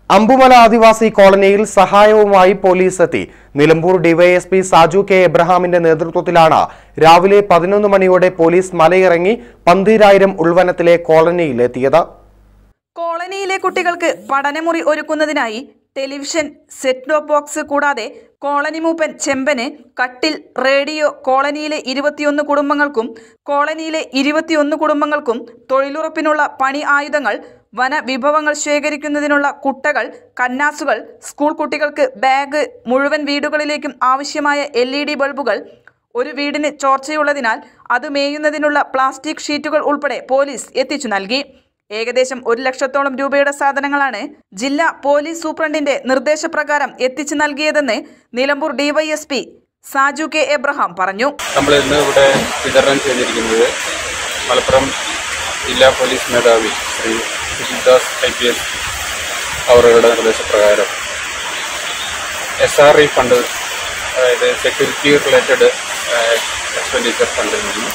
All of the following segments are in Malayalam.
അമ്പുമല ആദിവാസി കോളനിയിൽ സഹായവുമായി പോലീസ് എത്തി നിലമ്പൂർ ഡിവൈഎസ്പി സാജു കെ എബ്രഹാമിന്റെ നേതൃത്വത്തിലാണ് രാവിലെ പതിനൊന്ന് മണിയോടെ പോലീസ് മലയിറങ്ങി പന്തീരായിരം ഉൾവനത്തിലെ കോളനിയിലെത്തിയത് കോളനിയിലെ കുട്ടികൾക്ക് പഠനമുറി ഒരുക്കുന്നതിനായി ടെലിവിഷൻ സെറ്റ് ടോപ്പ് ബോക്സ് കൂടാതെ കോളനി മൂപ്പൻ ചെമ്പന് കട്ടിൽ റേഡിയോ കോളനിയിലെ ഇരുപത്തിയൊന്ന് കുടുംബങ്ങൾക്കും കോളനിയിലെ ഇരുപത്തിയൊന്ന് കുടുംബങ്ങൾക്കും തൊഴിലുറപ്പിനുള്ള പണി ആയുധങ്ങൾ വനവിഭവങ്ങൾ ശേഖരിക്കുന്നതിനുള്ള കുട്ടകൾ കന്നാസുകൾ സ്കൂൾ കുട്ടികൾക്ക് ബാഗ് മുഴുവൻ വീടുകളിലേക്കും ആവശ്യമായ എൽ ഇ ഡി ബൾബുകൾ ഒരു വീടിന് ചോർച്ചയുള്ളതിനാൽ അത് മേയുന്നതിനുള്ള പ്ലാസ്റ്റിക് ഷീറ്റുകൾ ഉൾപ്പെടെ പോലീസ് എത്തിച്ചു നൽകി ഏകദേശം ഒരു ലക്ഷത്തോളം രൂപയുടെ സാധനങ്ങളാണ് ജില്ലാ പോലീസ് സൂപ്രണ്ടിന്റെ നിർദ്ദേശപ്രകാരം എത്തിച്ചു നൽകിയതെന്ന് Nilambur DYSP Saju K Abraham പറഞ്ഞു നമ്മൾ ഇന്ന് ഇവിടെ വിതരണം ചെയ്തിരിക്കുന്നത് മലപ്പുറം ജില്ലാ പോലീസ് മേധാവി Shri Sujidas I P S അവരുടെ നിർദ്ദേശപ്രകാരം എസ് ആർ ഇ ഫണ്ട് അതായത് സെക്യൂരിറ്റി റിലേറ്റഡ് എക്സ്പെൻഡിച്ചർ ഫണ്ടിൽ നിന്നും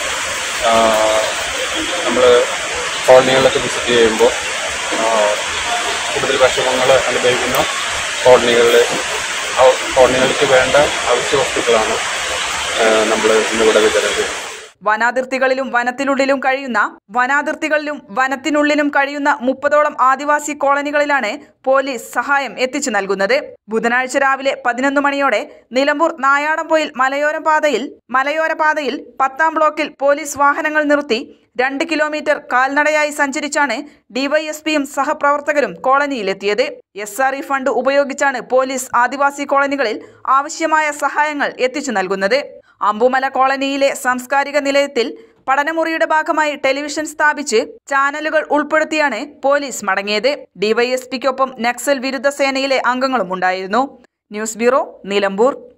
നമ്മൾ കോളനികളൊക്കെ വിസിറ്റ് ചെയ്യുമ്പോൾ ആ, കൂടുതൽ വിഷമങ്ങൾ അനുഭവിക്കുന്ന കോളനികളിൽ കോളനികൾക്ക് വേണ്ട അവശ്യ വസ്തുക്കളാണ് നമ്മൾ ഇന്നിവിടെ വിതരണം ചെയ്യുന്നത് വനാതിർത്തികളിലും വനത്തിനുള്ളിലും കഴിയുന്ന വനാതിർത്തികളിലും വനത്തിനുള്ളിലും കഴിയുന്ന മുപ്പതോളം ആദിവാസി കോളനികളിലാണ് പോലീസ് സഹായം എത്തിച്ചു നൽകുന്നത് ബുധനാഴ്ച രാവിലെ പതിനൊന്ന് മണിയോടെ നിലമ്പൂർ നായാടംപൊയിൽ മലയോര പാതയിൽ മലയോര പാതയിൽ പത്താം ബ്ലോക്കിൽ പോലീസ് വാഹനങ്ങൾ നിർത്തി രണ്ട് കിലോമീറ്റർ കാൽനടയായി സഞ്ചരിച്ചാണ് ഡിവൈഎസ്പിയും സഹപ്രവർത്തകരും കോളനിയിലെത്തിയത് എസ് ആർ ഇ ഫണ്ട് ഉപയോഗിച്ചാണ് പോലീസ് ആദിവാസി കോളനികളിൽ ആവശ്യമായ സഹായങ്ങൾ എത്തിച്ചു നൽകുന്നത് അമ്പുമല കോളനിയിലെ സാംസ്കാരിക നിലയത്തിൽ പഠനമുറിയുടെ ഭാഗമായി ടെലിവിഷൻ സ്ഥാപിച്ച് ചാനലുകൾ ഉൾപ്പെടുത്തിയാണ് പോലീസ് മടങ്ങിയത് ഡിവൈഎസ്പിക്കൊപ്പം നക്സൽ വിരുദ്ധ സേനയിലെ അംഗങ്ങളും ഉണ്ടായിരുന്നു ന്യൂസ് ബ്യൂറോ നിലമ്പൂർ